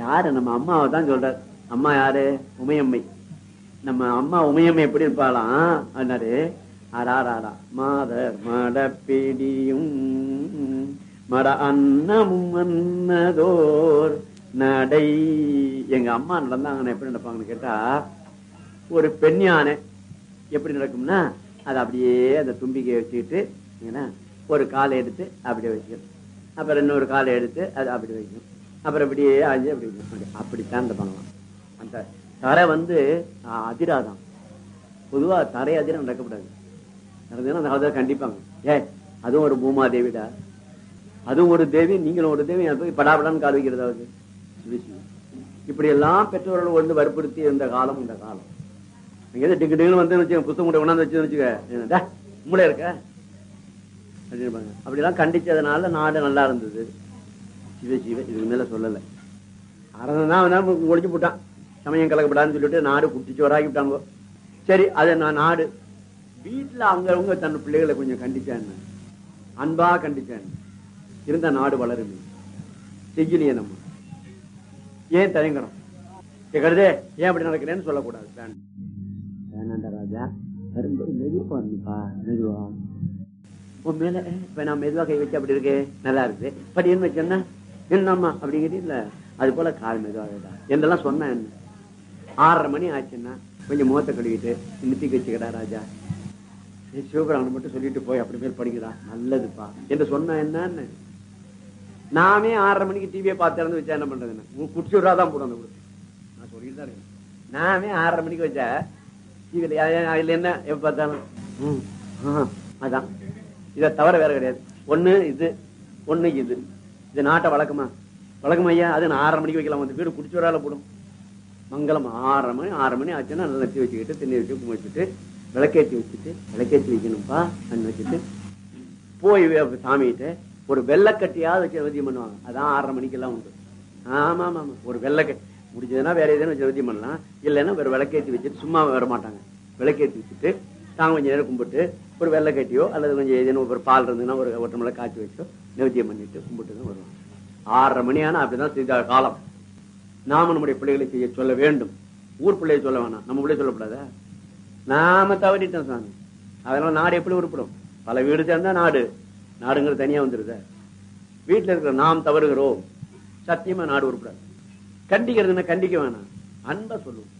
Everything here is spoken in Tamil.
யாரு நம்ம அம்மாவை தான் சொல்றாரு அம்மா யாரு உமையம்மை நம்ம அம்மா உமையம்மை எப்படி இருப்பாளாம் அப்படின்னாரு அடாராடா மாதர் மட பிடியும் மட அன்னமும் அன்னதோர் நடை எங்க அம்மா நடந்தாங்கன்னா எப்படி நடப்பாங்கன்னு கேட்டா ஒரு பெண் யானை எப்படி நடக்கும்னா அது அப்படியே அந்த தும்பிக்கையை வச்சுக்கிட்டு ஏன்னா ஒரு காலை எடுத்து அப்படியே வைக்கும் அப்புறம் இன்னொரு காலை எடுத்து அது அப்படி வைக்கும் அப்புறம் இப்படியே ஆஞ்சு அப்படி வைக்கும் அப்படி- அப்படித்தான் இந்த பண்ணலாம் அந்த தரை வந்து ஆஹ், அதிராதான் பொதுவா தரை அதிரம் நடக்கக்கூடாது நடந்ததுன்னா அந்த காலத்துல கண்டிப்பாங்க ஏ அதுவும் ஒரு பூமாதேவிடா அதுவும் ஒரு தேவி நீங்களும் ஒரு தேவி அது போய் படாபடான்னு கால் வைக்கிறதாவது இப்படி எல்லாம் பெற்றோர்கள் வந்து வற்புறுத்தி இருந்த காலம் இந்த காலம் நீங்க எது டிக்கு டிக்குன்னு வந்து வச்சுக்க புத்தகம் கூட கொண்டாந்து வச்சு வச்சுக்க என்னடா மூளை இருக்க அப்படின்பாங்க அப்படிலாம் கண்டிச்சதுனால நாடு நல்லா இருந்தது சிவ சிவ இதுக்கு மேல சொல்லல அரசன் தான் வந்து ஒழிச்சு போட்டான் சமயம் கலக்கப்படாதுன்னு சொல்லிட்டு நாடு குட்டிச்சு வராக்கி விட்டாங்க சரி அது நான் நாடு வீட்டுல அங்கவங்க தன் பிள்ளைகளை கொஞ்சம் கண்டிச்சான்னு அன்பா கண்டிச்சான்னு இருந்த நாடு வளருமே செய்யலையே நம்ம ஏன் தயங்கணும் கருதே ஏன் அப்படி நடக்கிறேன்னு சொல்லக்கூடாது வேண்டாம். வேணாண்டா ராஜா வரும்போது மெதுவா வந்துப்பா மெதுவா உன் மேல அஹ், இப்ப நான் மெதுவா கை வச்சு அப்படி இருக்கே நல்லா இருக்கு படின்னு வச்சேன்னா என்னம்மா அப்படிங்கிறது இல்ல அது போல கால் மெதுவாக என்றெல்லாம் சொன்னேன் என்ன ஆறரை மணி ஆச்சுன்னா கொஞ்சம் முகத்தை கழுவிட்டு நிறுத்திக்கு வச்சுக்கடா ராஜா நீ சிவபிராமன் மட்டும் சொல்லிட்டு போய் அப்படி பேர் படிக்கிறா நல்லதுப்பா என்று சொன்ன என்னன்னு நாமே ஆறரை மணிக்கு டிவியை பார்த்து இறந்து வச்சா என்ன பண்றதுன்னு குடிச்சு விடாதான் போடும் அந்த கொடுத்து நான் சொல்லிட்டு தான் இருக்கேன் நாமே ஆறரை மணிக்கு வச்சா டிவியில அதுல என்ன எப்ப பார்த்தாலும் ம், ஆ, அதான் இதை தவிர வேற கிடையாது ஒண்ணு இது ஒண்ணு இது இது நாட்டை வழக்கமா வழக்கமா ஐயா அது நான் ஆறரை மணிக்கு வைக்கலாம் வந்து வீடு குடிச்சு வரால போடும் மங்களம் ஆறரை மணி ஆறரை மணி ஆச்சுன்னா நல்லா நெத்தி வச்சுக்கிட்டு திண்ணி வச்சு கும்பி வச்சுட்டு விளக்கேற்றி வச்சுட்டு விளக்கேற்றி வைக்கணும்ப்பா அன்னு வச்சுட்டு போய் வே- சாமிகிட்ட ஒரு வெள்ளக்கட்டியாவது வச்சு நிவத்தியம் பண்ணுவாங்க அதான் ஆறரை மணிக்கெல்லாம் உண்டு ஆமா ஆமா ஆமா ஒரு வெள்ளக்கட்டி முடிஞ்சதுன்னா வேற எதுவும் வச்சு நிவத்தியம் பண்ணலாம் இல்லைன்னா வேற விளக்கேற்றி வச்சுட்டு சும்மா வர மாட்டாங்க விளக்கேற்றி வச்சுட்டு தாங்க கொஞ்சம் நேரம் கும்பிட்டு ஒரு வெள்ளக்கட்டியோ அல்லது கொஞ்சம் ஏதேனும் ஒரு பால் இருந்ததுன்னா ஒரு ஒட்டமலை காய்ச்சி வச்சோ நிவத்தியம் பண்ணிட்டு கும்பிட்டு தான் வருவாங்க ஆறரை மணி ஆனா அப்படிதான் செய்த காலம் நாம நம்முடைய பிள்ளைகளை செய்ய சொல்ல வேண்டும் ஊர் பிள்ளையை சொல்ல வேணாம் நம்ம பிள்ளைய சொல்லக்கூடாதா நாம தவறிட்டோம் சாமி அதனால நாடு எப்படி உருப்படும் பல வீடு சேர்ந்தா நாடு நாடுங்கிறது தனியா வந்துருத வீட்டுல இருக்கிற நாம் தவறுகிறோம் சத்தியமா நாடு உருப்படாது கண்டிக்கிறதுன்னா கண்டிக்க வேணாம் அன்பா சொல்லுவோம்